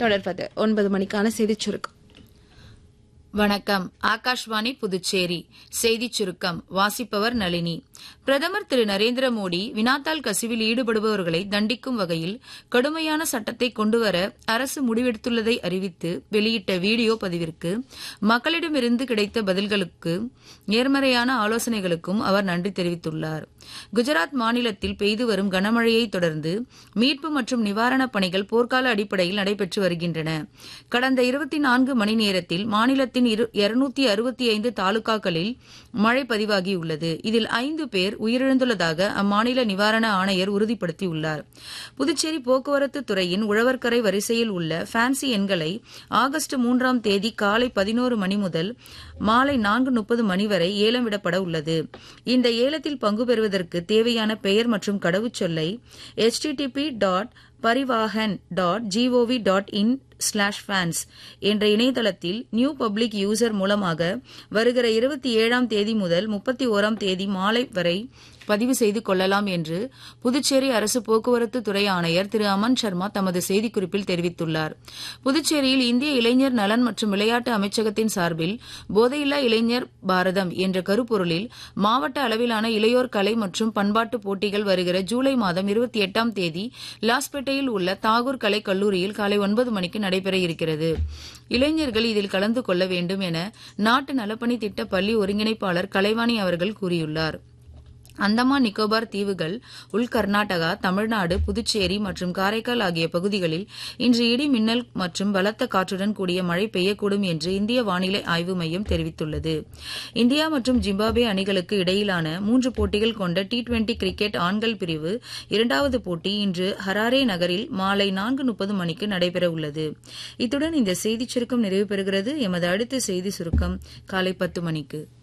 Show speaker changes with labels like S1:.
S1: தொடர்வது ஒன்பது மணிக்கான செய்திச் சுருக்கம்
S2: வணக்கம் ஆகாஷ்வாணி புதுச்சேரி செய்திச் சுருக்கம் வாசிப்பவர் நளினி பிரதமர் திரு நரேந்திர மோடி வினாத்தாள் கசிவில் ஈடுபடுபவர்களை தண்டிக்கும் வகையில் கடுமையான சட்டத்தை கொண்டுவர அரசு முடிவெடுத்துள்ளதை அறிவித்து வெளியிட்ட வீடியோ பதிவிற்கு மக்களிடமிருந்து கிடைத்த பதில்களுக்கு நேர்மறையான ஆலோசனைகளுக்கும் அவர் நன்றி தெரிவித்துள்ளார் குஜராத் மாநிலத்தில் பெய்து வரும் கனமழையை தொடர்ந்து மீட்பு மற்றும் நிவாரணப் பணிகள் போர்க்கால அடிப்படையில் நடைபெற்று வருகின்றன கடந்த இருபத்தி நான்கு மணி நேரத்தில் மாநிலத்தின் இருநூத்தி அறுபத்தி ஐந்து தாலுகாக்களில் மழை பதிவாகியுள்ளது இதில் ஐந்து பேர் உயிரிழந்துள்ளதாக அம்மாநில நிவாரண ஆணையர் உறுதிப்படுத்தியுள்ளார் புதுச்சேரி போக்குவரத்து துறையின் உழவர்கரை வரிசையில் உள்ள ஃபேன்சி எண்களை ஆகஸ்ட் மூன்றாம் தேதி காலை பதினோரு மணி முதல் மாலை நான்கு முப்பது மணி வரை ஏலம் விடப்பட உள்ளது இந்த ஏலத்தில் பங்கு பெறுவதற்கு தேவையான பெயர் மற்றும் கடவுச்சொல்லை http dot Parivahan dot G O V dot in slash fans என்ற இணையதளத்தில் நியூ பப்ளிக் யூசர் மூலமாக வருகிற இருபத்தி ஏழாம் தேதி முதல் முப்பத்தி ஓராம் தேதி மாலை வரை பதிவு செய்து கொள்ளலாம் என்று புதுச்சேரி அரசு போக்குவரத்து துறை ஆணையர் திரு அமன் சர்மா தமது செய்திக்குறிப்பில் தெரிவித்துள்ளார் புதுச்சேரியில் இந்திய இளைஞர் நலன் மற்றும் விளையாட்டு அமைச்சகத்தின் சார்பில் போதையில்லா இளைஞர் பாரதம் என்ற கருப்பொருளில் மாவட்ட அளவிலான இளையோர் கலை மற்றும் பண்பாட்டு போட்டிகள் வருகிற ஜூலை மாதம் இருபத்தி எட்டாம் தேதி லாஸ்பேட்டையில் உள்ள தாகூர் கலை கல்லூரியில் காலை ஒன்பது மணிக்கு நடைபெற இருக்கிறது இளைஞர்கள் இதில் கலந்து கொள்ள வேண்டும் என நாட்டு நலப்பணி திட்ட பள்ளி ஒருங்கிணைப்பாளர் கலைவாணி அவர்கள் கூறியுள்ளார் அந்தமான் நிக்கோபார் தீவுகள் உள் கர்நாடகா தமிழ்நாடு புதுச்சேரி மற்றும் காரைக்கால் ஆகிய பகுதிகளில் இன்று இடி மின்னல் மற்றும் பலத்த காற்றுடன் கூடிய மழை பெய்யக்கூடும் என்று இந்திய வானிலை ஆய்வு மையம் தெரிவித்துள்ளது இந்தியா மற்றும் ஜிம்பாப்வே அணிகளுக்கு இடையிலான மூன்று போட்டிகள் கொண்ட டி டுவெண்டி கிரிக்கெட் ஆண்கள் பிரிவு இரண்டாவது போட்டி இன்று ஹராரே நகரில் மாலை நான்கு முப்பது மணிக்கு நடைபெறவுள்ளது இத்துடன் இந்த செய்திச் சுருக்கம் நிறைவு பெறுகிறது எமது அடுத்த செய்தி சுருக்கம் காலை பத்து மணிக்கு